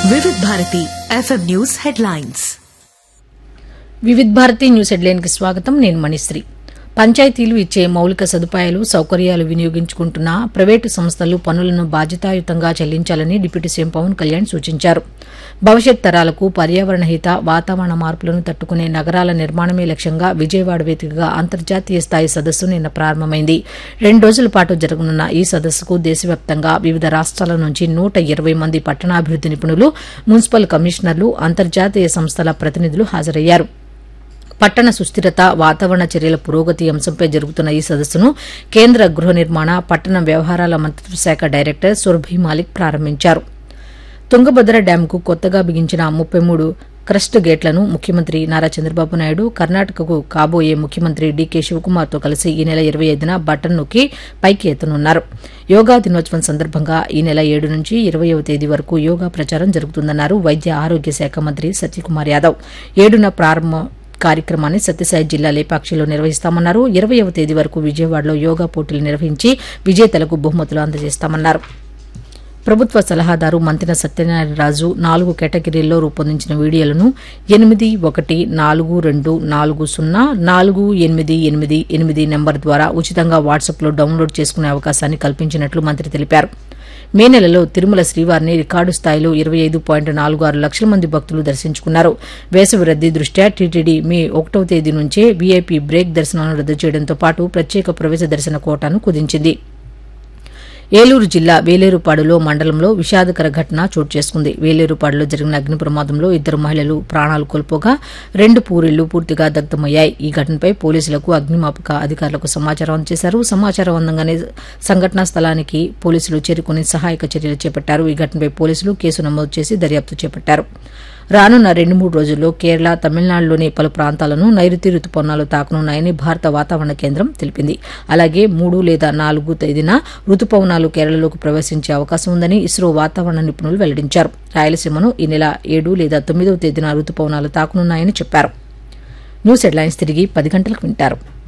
వివిధ Bharati FM news headlines Vividh Bharati news హెడ్లైన్కి స్వాగతం నేను మణిశ్రీ పంచాయతీలు ఇచ్చే మౌలిక సదుపాయాలు సౌకర్యాలు వినియోగించుకుంటున్న ప్రైవేటు సంస్థలు పనులను బాధ్యతాయుతంగా చెల్లించాలని డిప్యూటీ సీఎం పవన్ కళ్యాణ్ సూచించారు భవిష్యత్ తరాలకు పర్యావరణ హిత వాతావరణ మార్పులను తట్టుకునే నగరాల నిర్మాణమే లక్ష్యంగా విజయవాడ వేదికగా అంతర్జాతీయ స్థాయి సదస్సు నిన్న ప్రారంభమైంది రెండు రోజుల పాటు జరగనున్న ఈ సదస్సుకు దేశవ్యాప్తంగా వివిధ రాష్ట్రాల నుంచి నూట ఇరవై మంది పట్టణాభివృద్ది నిపుణులు మున్సిపల్ కమిషనర్లు అంతర్జాతీయ సంస్థల ప్రతినిధులు హాజరయ్యారు పట్టణ సుస్థిరత వాతావరణ చర్యల పురోగతి అంశంపై జరుగుతున్న ఈ సదస్సును కేంద్ర గృహ నిర్మాణ పట్టణ వ్యవహారాల మంత్రిత్వ శాఖ డైరెక్టర్ సురభి మాలిక్ ప్రారంభించారు తుంగభద్ర డ్యాంకు కొత్తగా బిగించిన ముప్పై మూడు క్రస్ట్ గేట్లను ముఖ్యమంత్రి నారా చంద్రబాబు నాయుడు కర్ణాటకకు కాబోయే ముఖ్యమంత్రి డీకే శివకుమార్తో కలిసి ఈ నెల ఇరవై ఐదున బటన్ నొక్కి పైకి ఎత్తనున్నారు యోగా దినోత్సవం సందర్భంగా ఈ నెల ఏడు నుంచి ఇరవయవ తేదీ వరకు యోగా ప్రచారం జరుగుతుందన్నారు వైద్య ఆరోగ్య శాఖ మంత్రి సత్యకుమార్ యాదవ్ ఏడున ప్రారంభం కార్యక్రమాన్ని సత్యసాయి జిల్లా లేపాక్షిలో నిర్వహిస్తామన్నారు ఇరవయవ తేదీ వరకు విజయవాడలో యోగా పోటీలు నిర్వహించి విజేతలకు బహుమతులు అందజేస్తామన్నారు ప్రభుత్వ సలహాదారు మంతిన సత్యనారాయణరాజు నాలుగు కేటగిరీల్లో రూపొందించిన వీడియోలను ఎనిమిది ఒకటి నాలుగు రెండు నాలుగు సున్నా నాలుగు ఎనిమిది ఎనిమిది ఎనిమిది నెంబర్ ద్వారా ఉచితంగా వాట్సాప్లో డౌన్లోడ్ చేసుకునే అవకాశాన్ని కల్పించినట్లు మంత్రి తెలిపారు మే నెలలో తిరుమల శ్రీవారిని రికార్డు స్థాయిలో ఇరవై ఐదు పాయింట్ నాలుగు ఆరు లక్షల మంది భక్తులు దర్శించుకున్నారు వేసవి రద్దీ దృష్ట్యా టీటీడీ మే ఒకటవ తేదీ నుంచే వీఐపీ బ్రేక్ దర్శనాలను రద్దు చేయడంతో పాటు ప్రత్యేక ప్రవేశ దర్శన కోటాను కుదించింది ఏలూరు జిల్లా వేలేరుపాడులో మండలంలో విషాదకర ఘటన చోటు చేసుకుంది వేలేరుపాడులో జరిగిన అగ్ని ప్రమాదంలో ఇద్దరు మహిళలు ప్రాణాలు కోల్పోగా రెండు పూరిళ్లు పూర్తిగా దగ్ధమయ్యాయి ఈ ఘటనపై పోలీసులకు అగ్నిమాపక అధికారులకు సమాచారం అందజేశారు సమాచారం అందంగానే సంఘటనా స్థలానికి పోలీసులు చేరుకుని సహాయక చర్యలు చేపట్టారు ఈ ఘటనపై పోలీసులు కేసు నమోదు చేసి దర్యాప్తు చేపట్టారు రానున్న రెండు మూడు రోజుల్లో కేరళ తమిళనాడులోని పలు ప్రాంతాలను నైరుతి రుతుపవనాలు తాకనున్నాయని భారత వాతావరణ కేంద్రం తెలిపింది అలాగే మూడు లేదా నాలుగు తేదీన రుతుపవనాలు కేరళలోకి ప్రవేశించే అవకాశం ఉందని ఇస్రో వాతావరణ నిపుణులు వెల్లడించారు రాయలసీమను ఈ నెల ఏడు లేదా తొమ్మిదవ తేదీన రుతుపవనాలు తాకనున్నాయని చెప్పారు న్యూస్ హెడ్లైన్స్ తిరిగి పది గంటలకు వింటారు